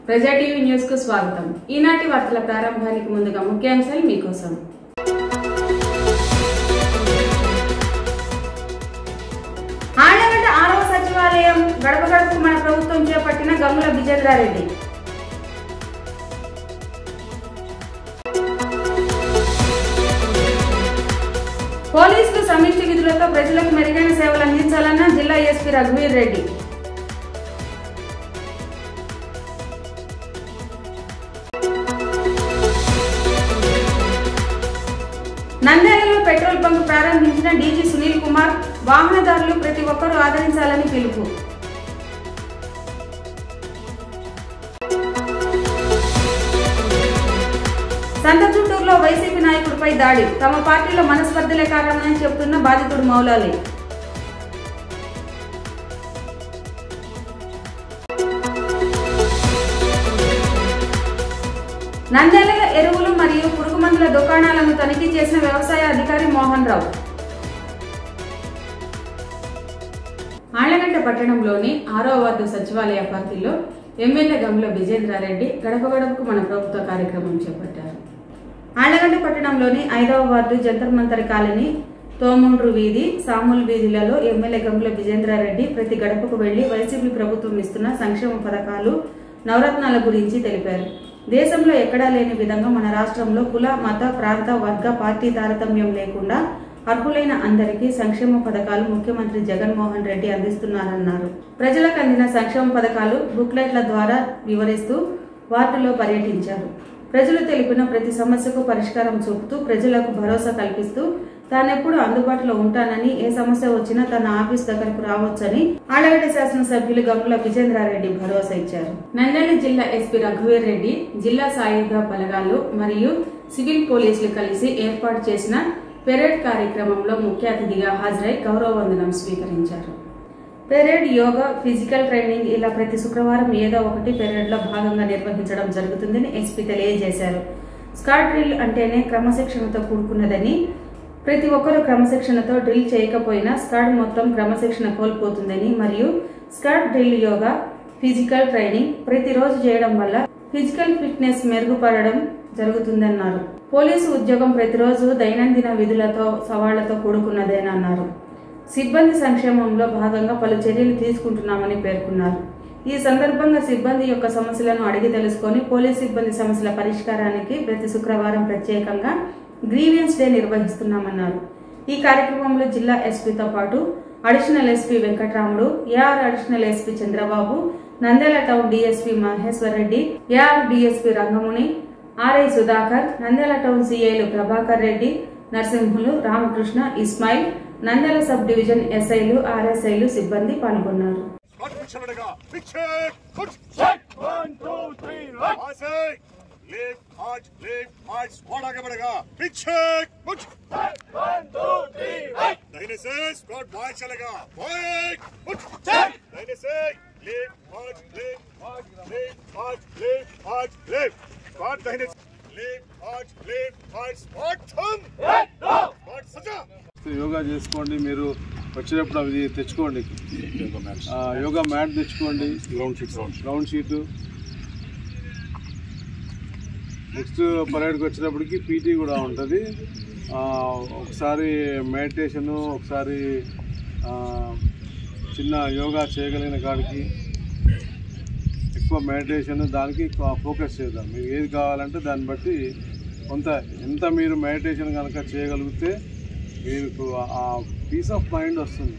ప్రజా TV news కు స్వాగతం ఈనాటి వార్తల ప్రారంభానికి ముందుగా ముఖ్యాంశాలు మీకోసం ఆళ్లగడ్డ ఆరవ సచివాలయం గడప గడపకు మన ప్రభుత్వం చేపట్టిన గమ్ముల విజేంద్రారెడ్డి పోలీసులు సమిష్టి విధులతో ప్రజలకు మెరుగైన సేవలు అందించాలన్న జిల్లా ఎస్పీ రఘువీర్ రెడ్డి నంద్యాలలో పెట్రోల్ బంక్ ప్రారంభించిన డీజీ సునీల్ కుమార్ వాహనదారులు ప్రతి ఒక్కరూ ఆదరించాలని పిలుపు సంతచూటూరులో వైసీపీ నాయకుడిపై దాడి తమ పార్టీలో మనస్పర్ధలే కారణమని చెబుతున్న బాధితుడు మౌలాలి నంద్యాలలో ఎరువులు మరియు పురుగు మందుల దుకాణాలను తనిఖీ చేసిన వ్యవసాయ అధికారి మోహన్ రావు ఆళ్లగడ్డ పట్టణంలోని ఆరో వార్డు సచివాలయ పార్టీలో ఎమ్మెల్యే గంగుల విజేంద్రారెడ్డి గడప గడపకు మన ప్రభుత్వ కార్యక్రమం చేపట్టారు ఆళ్లగడ్డ పట్టణంలోని ఐదవ వార్డు జంతర్ మంతర్ కాలనీ తోముండ్రు వీధి సాముల్ వీధిలలో ఎమ్మెల్యే గంగుల విజేంద్రారెడ్డి ప్రతి గడపకు వెళ్లి వైసీపీ ప్రభుత్వం ఇస్తున్న సంక్షేమ పథకాలు నవరత్నాల గురించి తెలిపారు దేశంలో ఎక్కడా లేని విధంగా మన రాష్ట్రంలో కుల మత ప్రాంత వర్గ పార్టీ తారతమ్యం లేకుండా అర్హులైన అందరికీ సంక్షేమ పథకాలు ముఖ్యమంత్రి జగన్మోహన్ రెడ్డి అందిస్తున్నారన్నారు ప్రజలకు అందిన సంక్షేమ పథకాలు బుక్లెట్ల ద్వారా వివరిస్తూ వార్డులో పర్యటించారు ప్రజలు తెలిపిన ప్రతి సమస్యకు పరిష్కారం చూపుతూ ప్రజలకు భరోసా కల్పిస్తూ తానెప్పుడు అందుబాటులో ఉంటానని ఏ సమస్య వచ్చినా తన ఆఫీస్ దగ్గరకు రావచ్చని ఆలగడ్డ శాసనసభ్యులు గంగుల విజేంద్రారెడ్డి భరోసా ఇచ్చారు నంద్యాల జిల్లా ఎస్పీ రఘువీర్ రెడ్డి జిల్లా సాయుధ బలగాలు మరియు సివిల్ పోలీసులు కలిసి ఏర్పాటు చేసిన పెరేడ్ కార్యక్రమంలో ముఖ్య అతిథిగా హాజరై గౌరవ వందనం స్వీకరించారు పెరేడ్ యోగా ఫిజికల్ ట్రైనింగ్ ఇలా ప్రతి శుక్రవారం ఏదో ఒకటి పెరేడ్ లో భాగంగా నిర్వహించడం జరుగుతుందని ఎస్పీ తెలియజేశారు స్కాట్ డ్రిల్ అంటేనే క్రమశిక్షణతో కూడుకున్నదని ప్రతి ఒక్కరూ క్రమశిక్షణతో డ్రిల్ చేయకపోయినా స్కాడ్ మొత్తం క్రమశిక్షణ కోల్పోతుందని మరియు స్కాడ్ డ్రిల్ యోగా ఫిజికల్ ట్రైనింగ్ ప్రతిరోజు చేయడం వల్ల ఫిజికల్ ఫిట్నెస్ మెరుగుపడడం జరుగుతుందన్నారు పోలీసు ఉద్యోగం ప్రతిరోజు దైనందిన విధులతో సవాళ్లతో కూడుకున్నదేనన్నారు సిబ్బంది సంక్షేమంలో భాగంగా పలు చర్యలు తీసుకుంటున్నామని పేర్కొన్నారు ఈ సందర్భంగా సిబ్బంది యొక్క సమస్యలను అడిగి తెలుసుకొని పోలీస్ సిబ్బంది సమస్యల పరిష్కారానికి ప్రతి శుక్రవారం ప్రత్యేకంగా గ్రీవియన్స్ డే నిర్వహిస్తున్నామన్నారు ఈ కార్యక్రమంలో జిల్లా ఎస్పీతో పాటు additional SP Venkatramudu AR additional SP Chandrababu Nandyal town DSP Maheshwar Reddy AR DSP Rangamuni RI Sudhakar Nandyal town సిఐలు ప్రభాకర్ రెడ్డి నరసింహులు రామకృష్ణ ఇస్మాయిల్ నంద్యాల సబ్ డివిజన్ ఎస్ఐలు ఆర్ఎస్ఐలు సిబ్బంది పాల్గొన్నారు Not Vichamadaga. Vichak! Put! Check! One, two, three, right! I say, live, march, live, march, Swadagabadaga. Vichak! Put! Check! One, two, three, right! Daine say, squad march chalaga. Wait! Put! Check! Daine say, live, march, live, march, live, march, live, march, live. Squad Daine live, march, live, march, squad thumb! Right! No! Squad saja! Yoga చేసుకోండి మీరు వచ్చినప్పుడు అవి తెచ్చుకోండి ఆ, యోగా mat తెచ్చుకోండి Ground sheet, ground sheet. Ground sheet next పరేడ్కి వచ్చినప్పటికి పీటీ కూడా ఉంటుంది ఆ, ఒకసారి మెడిటేషను ఒకసారి ఆ, చిన్న యోగా చేయగలిగిన కాడికి ఎక్కువ మెడిటేషన్ దానికి ఎక్కువ ఫోకస్ చేద్దాం మీకు ఏది కావాలంటే దాన్ని బట్టి కొంత ఎంత మీరు మెడిటేషన్ కనుక చేయగలిగితే మీకు ఆ పీస్ ఆఫ్ మైండ్ వస్తుంది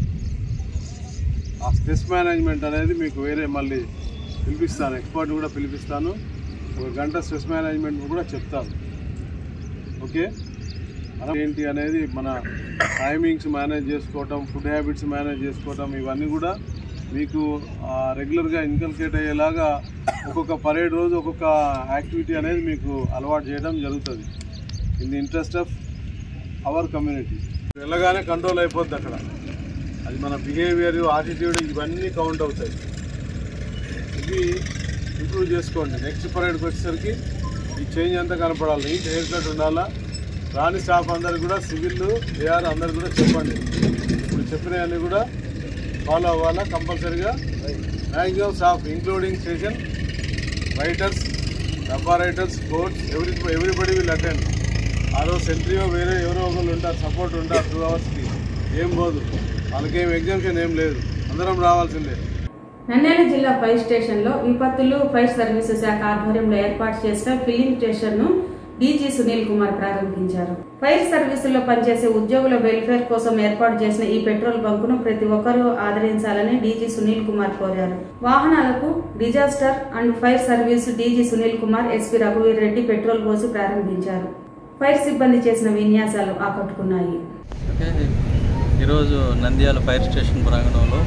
ఆ స్ట్రెస్ మేనేజ్మెంట్ అనేది మీకు వేరే మళ్ళీ పిలిపిస్తాను ఎక్స్పర్ట్ కూడా పిలిపిస్తాను ఒక గంట స్ట్రెస్ మేనేజ్మెంట్ కూడా చెప్తాను ఓకే మనం ఏంటి అనేది మన టైమింగ్స్ మేనేజ్ చేసుకోవటం ఫుడ్ హ్యాబిట్స్ మేనేజ్ చేసుకోవటం ఇవన్నీ కూడా మీకు రెగ్యులర్గా ఇన్కల్కేట్ అయ్యేలాగా ఒక్కొక్క పరేడ్ రోజు ఒక్కొక్క యాక్టివిటీ అనేది మీకు అలవాటు చేయడం జరుగుతుంది in the interest of our community వెళ్ళగానే కంట్రోల్ అయిపోద్ది అక్కడ అది మన బిహేవియర్ ఆటిట్యూడ్ ఇవన్నీ కౌంట్ అవుతాయి ఇవి ఇంప్రూవ్ చేసుకోండి నెక్స్ట్ పరేడ్కి వచ్చేసరికి ఈ చేంజ్ అంతా కనపడాలి నీట్ హెయిర్ కట్ ఉండాలా రాని స్టాఫ్ అందరు కూడా సివిల్ ఏఆర్ అందరు కూడా చెప్పండి ఇప్పుడు చెప్పినవన్నీ కూడా ఫాలో అవ్వాలా కంపల్సరీగా maximum staff including station writers డబ్బా writers coach every everybody will attend ఆ రోజు సెంట్రీలో వేరే ఎవరో ఒకరు ఉంటారు సపోర్ట్ ఉంటారు టూ అవర్స్కి ఏం పోదు వాళ్ళకేం ఎగ్జామ్షన్ ఏం లేదు అందరం రావాల్సిందే నంద్యాల జిల్లా ఫైర్ స్టేషన్లో విపత్తులు ఫైర్ సర్వీసు శాఖ ఆధ్వర్యంలో ఏర్పాటు చేసిన ఫిల్లింగ్ స్టేషన్ను డీజీ సునీల్ కుమార్ ప్రారంభించారు ఫైర్ సర్వీసుల్లో పనిచేసే ఉద్యోగుల వెల్ఫేర్ కోసం ఏర్పాటు చేసిన ఈ పెట్రోల్ బంకును ప్రతి ఒక్కరూ ఆదరించాలని డీజీ సునీల్ కుమార్ కోరారు వాహనాలకు disaster and fire service DG Sunil Kumar SP రఘువీర్ రెడ్డి పెట్రోల్ పోసి ప్రారంభించారు ఫైర్ సిబ్బంది చేసిన విన్యాసాలు ఆకట్టుకున్నాయి ఓకే ఈరోజు నంద్యాల ఫైర్ స్టేషన్ ప్రాంగణంలో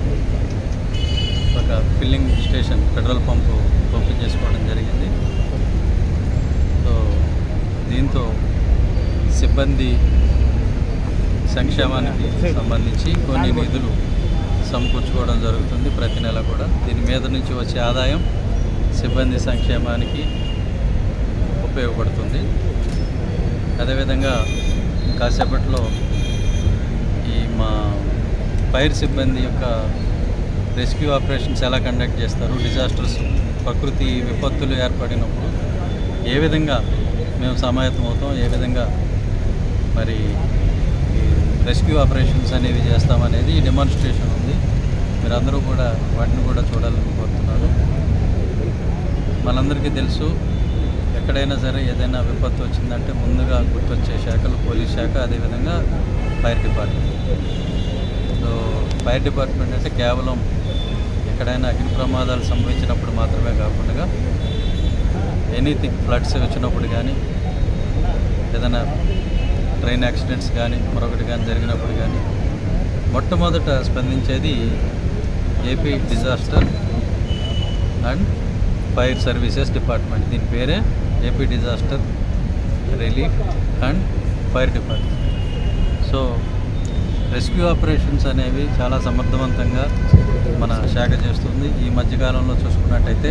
ఒక filling station petrol pump open చేసుకోవడం జరిగింది సో దీంతో సిబ్బంది సంక్షేమానికి సంబంధించి కొన్ని నిధులు సమకూర్చుకోవడం జరుగుతుంది ప్రతి నెల కూడా దీని మీద నుంచి వచ్చే ఆదాయం సిబ్బంది సంక్షేమానికి ఉపయోగపడుతుంది అదేవిధంగా కాసేపట్లో ఈ మా ఫైర్ సిబ్బంది యొక్క రెస్క్యూ ఆపరేషన్స్ ఎలా కండక్ట్ చేస్తారు డిజాస్టర్స్ ప్రకృతి విపత్తులు ఏర్పడినప్పుడు ఏ విధంగా మేము సమాయత్తం అవుతాం ఏ విధంగా మరి రెస్క్యూ ఆపరేషన్స్ అనేవి చేస్తామనేది ఈ డెమాన్స్ట్రేషన్ ఉంది మీరందరూ కూడా వాటిని కూడా చూడాలని కోరుతున్నాను మనందరికీ తెలుసు ఎక్కడైనా సరే ఏదైనా విపత్తు వచ్చిందంటే ముందుగా గుర్తొచ్చే శాఖలు పోలీస్ శాఖ అదేవిధంగా fire department so fire department అంటే కేవలం ఎక్కడైనా అగ్ని ప్రమాదాలు సంభవించినప్పుడు మాత్రమే కాకుండా ఎనీథింగ్ ఫ్లడ్స్ వచ్చినప్పుడు కానీ ఏదైనా ట్రైన్ యాక్సిడెంట్స్ కానీ మరొకటి కానీ జరిగినప్పుడు కానీ మొట్టమొదట స్పందించేది AP disaster and fire services department దీని పేరే AP disaster relief and fire department so rescue operations అనేవి చాలా సమర్థవంతంగా మన శాఖ చేస్తుంది ఈ మధ్యకాలంలో చూసుకున్నట్టయితే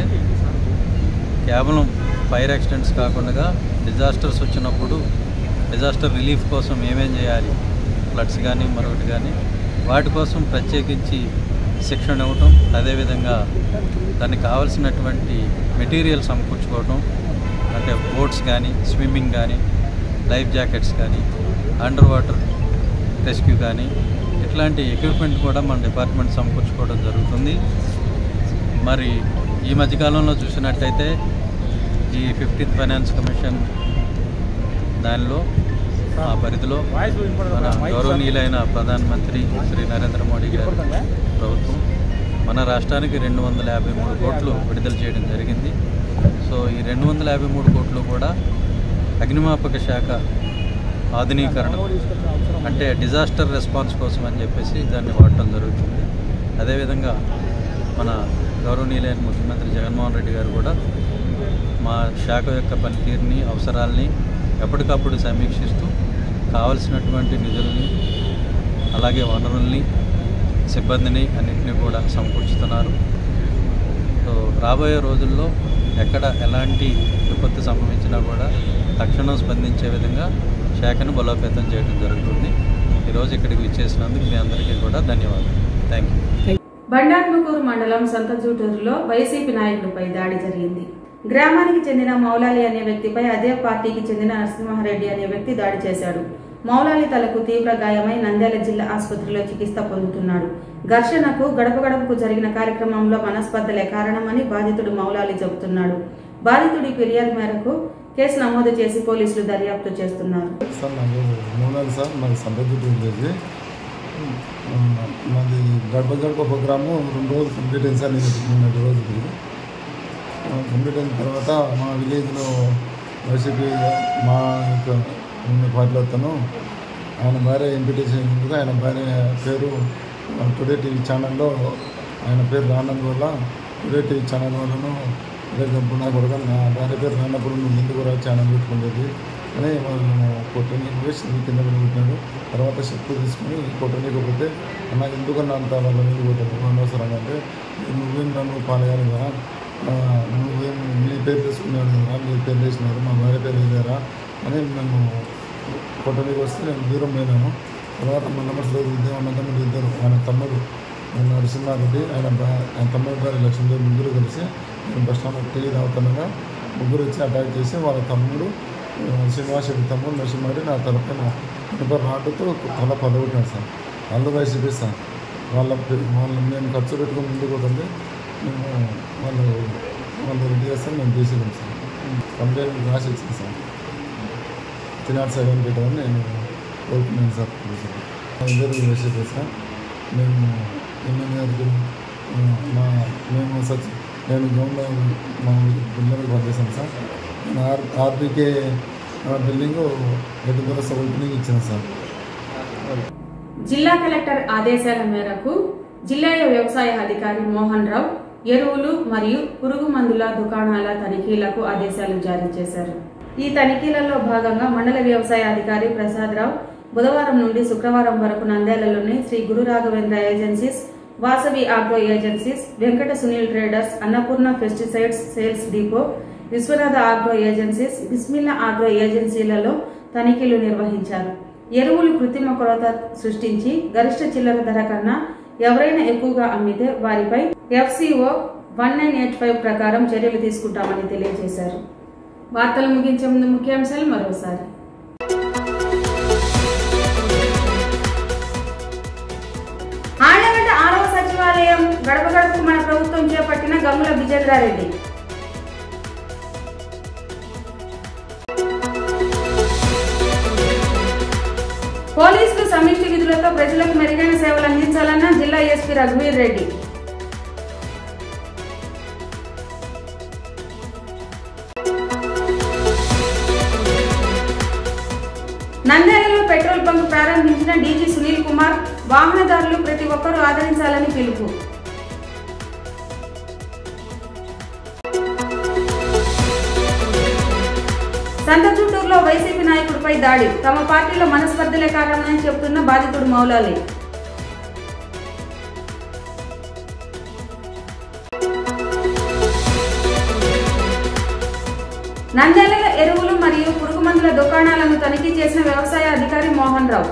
కేవలం ఫైర్ యాక్సిడెంట్స్ కాకుండా డిజాస్టర్స్ వచ్చినప్పుడు డిజాస్టర్ రిలీఫ్ కోసం ఏమేం చేయాలి ఫ్లడ్స్ కానీ మరొకటి కానీ వాటి కోసం ప్రత్యేకించి శిక్షణ ఇవ్వటం అదేవిధంగా దానికి కావాల్సినటువంటి మెటీరియల్ సమకూర్చుకోవటం అంటే బోట్స్ కానీ స్విమ్మింగ్ కానీ లైఫ్ జాకెట్స్ కానీ అండర్ వాటర్ రెస్క్యూ కానీ ఇట్లాంటి ఎక్విప్మెంట్ కూడా మన డిపార్ట్మెంట్ సమకూర్చుకోవడం జరుగుతుంది మరి ఈ మధ్యకాలంలో చూసినట్టయితే ఈ ఫిఫ్టీన్త్ ఫైనాన్స్ కమిషన్ దానిలో ఆ పరిధిలో మన గౌరవనీయులైన ప్రధానమంత్రి శ్రీ నరేంద్ర మోడీ గారి ప్రభుత్వం మన రాష్ట్రానికి రెండు వందల యాభై మూడు కోట్లు విడుదల చేయడం జరిగింది సో ఈ రెండు వందల యాభై మూడు కోట్లు కూడా అగ్నిమాపక శాఖ ఆధునీకరణ అంటే డిజాస్టర్ రెస్పాన్స్ కోసం అని చెప్పేసి దాన్ని వాడటం జరుగుతుంది అదేవిధంగా మన గౌరవనీయులైన ముఖ్యమంత్రి జగన్మోహన్ రెడ్డి గారు కూడా మా శాఖ యొక్క పనితీరుని అవసరాల్ని ఎప్పటికప్పుడు సమీక్షిస్తూ కావలసినటువంటి నిధుల్ని అలాగే వనరుల్ని సిబ్బందిని అన్నింటినీ కూడా సమకూర్చుతున్నారు సో రాబోయే రోజుల్లో ఎక్కడ ఎలాంటి విపత్తు సంభవించినా కూడా తక్షణం స్పందించే విధంగా శాఖను బలోపేతం చేయడం జరుగుతుంది ఈరోజు ఇక్కడికి విచ్చేసినందుకు మీ అందరికీ కూడా ధన్యవాదాలు థ్యాంక్ యూ బండార్ముకూరు మండలం సంతజూటూరులో వైసీపీ నాయకుడిపై దాడి జరిగింది గ్రామానికి చెందిన మౌలాలి అనే వ్యక్తిపై అదే పార్టీకి చెందిన నరసింహారెడ్డి అనే వ్యక్తి దాడి చేశాడు మౌలాలి తలకు తీవ్ర గాయమై నంద్యాల జిల్లా ఆసుపత్రిలో చికిత్స పొందుతున్నాడు ఘర్షణకు గడప గడపకు జరిగిన కార్యక్రమంలో మనస్పర్ధలే కారణమని బాధితుడు మౌలాలి చెబుతున్నాడు బాధితుడి ఫిర్యాదు మేరకు కేసు నమోదు చేసి పోలీసులు దర్యాప్తు చేస్తున్నారు సార్ నాకు మూలాలు సార్ మాది సంతజుట్టు విలేజ్ మాది గడప గడప ప్రోగ్రాము రెండు రోజులు కంప్లీట్ అయింది సార్ నేను నిన్నటి రోజుకి కంప్లీట్ అయిన తర్వాత మా విలేజ్లో వైసీపీ మా యొక్క ఉన్న పార్టీలో అతను ఆయన భార్య ఎంపిటేషన్ ఉంది ఆయన భార్య పేరు టుడే టీవీ ఛానల్లో ఆయన పేరు రానందువల్ల టుడే టీవీ ఛానల్ వల్లను రేపు నా కొడుకు నా భార్య పేరు రానప్పుడు నువ్వు ఎందుకు రా ఛానల్ పెట్టుకునేది అని వాళ్ళను కొట్టని వేసి కింద పడి పెట్టినాడు తర్వాత శక్తి తీసుకుని కొట్టనీకపోతే అన్న ఎందుకన్నా అంత వాళ్ళ మీద కొట్టాను అనవసరంగా అంటే నువ్వేం నన్ను పాలయాలి కదా ఆ, నువ్వేం నీ పేరు తీసుకున్నాడు కదా నీ పేరు వేసినారు మా భార్య పేరు వేసారా అని నన్ను కొట్టడానికి వస్తే నేను దూరం పోయినాను తర్వాత మన నమస్తే ఇద్దరు అన్నదమ్ములు ఇద్దరు ఆయన తమ్ముడు నరసింహారెడ్డి ఆయన బా ఆయన తమ్ముడు గారి లక్ష్మీదేవి ముగ్గురు కలిసి నేను బస్ స్టాండ్ టీ తాగుతుండగా ముగ్గురు వచ్చి అటాక్ చేసి వాళ్ళ తమ్ముడు ఆ, శ్రీనివాస్ రెడ్డి తమ్ముడు నరసింహారెడ్డి నా తలపైన ఇనుప రాడ్డుతో తల పదవుతున్నాడు సార్ వాళ్ళు వైసీపీ సార్ వాళ్ళ పె- వాళ్ళు నేను ఖర్చు పెట్టుకుని ముందుకు పోతుంది మేము వాళ్ళు వాళ్ళు రెడీ చేస్తాను మేము తీసుకెళ్ళాం సార్ కంప్లైంట్ రాసి ఇచ్చింది సార్ తినాడు సెవెన్ పెట్టమని నేను కోరుకున్నాను సార్ పోలీసులు. మా ఇద్దరు వైసీపీ సార్ మేము ఎమ్మెల్యే గారికి ఆ, మా మేము సచ్ నేను గ్రౌండ్లో మా పిల్లలకు పనిచేశాను సార్ నేను ఆర్ ఆర్బీకే బిల్డింగ్ ఎటు దొరస ఓపెనింగ్ ఇచ్చాను సార్ జిల్లా కలెక్టర్ ఆదేశాల మేరకు జిల్లా వ్యవసాయ అధికారి మోహన్ రావు ఎరువులు మరియు పురుగు మందుల దుకాణాల తనిఖీలకు ఆదేశాలు జారీ చేశారు ఈ తనిఖీలలో భాగంగా మండల వ్యవసాయ అధికారి ప్రసాద్ రావు బుధవారం నుండి శుక్రవారం వరకు నంద్యాలలోని Shri Guru Raghavendra agencies Vasavi agro agencies Venkata Sunil traders Annapurna pesticides sales depot Vishwanatha agro agencies Bismillah agro ఏజెన్సీలలో తనిఖీలు నిర్వహించారు ఎరువులు కృత్రిమ కొరత సృష్టించి గరిష్ట చిల్లర ధర కన్నా ఎవరైనా ఎక్కువగా అమ్మితే వారిపై FCO one nine eight five ప్రకారం చర్యలు తీసుకుంటామని తెలియజేశారు వార్తలు ముగించే ముందు ముఖ్యాంశాలు మరోసారి ఆళ్లగడ్డ ఆరవ సచివాలయం గడప గడపకు మన ప్రభుత్వం చేపట్టిన గమ్ముల విజేంద్రారెడ్డి పోలీసులు సమిష్టి విధులతో ప్రజలకు మెరుగైన సేవలు అందించాలన్న జిల్లా ఎస్పీ రఘువీర్ రెడ్డి నంద్యాలలో పెట్రోల్ బంక్ ప్రారంభించిన డీజీ సునీల్ కుమార్ వాహనదారులు ప్రతి ఒక్కరూ ఆదరించాలని పిలుపు సంత చుట్టూరులో వైసీపీ నాయకుడిపై దాడి తమ పార్టీలో మనస్పర్ధలే కారణమని చెబుతున్న బాధితుడు మౌలాలి నంద్యాలలో ఎరువులు మరియు పురుగు మందుల దుకాణాలను తనిఖీ చేసిన వ్యవసాయ అధికారి మోహన్ రావు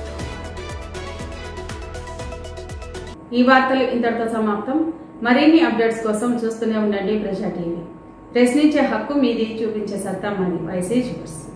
ఈ వార్తలు ఇంతటితో సమాప్తం మరిన్ని అప్డేట్స్ కోసం చూస్తూనే ఉండండి ప్రజా టీవీ ప్రశ్నించే హక్కు మీది చూపించే సత్తా మాది వైసీ చూపర్స్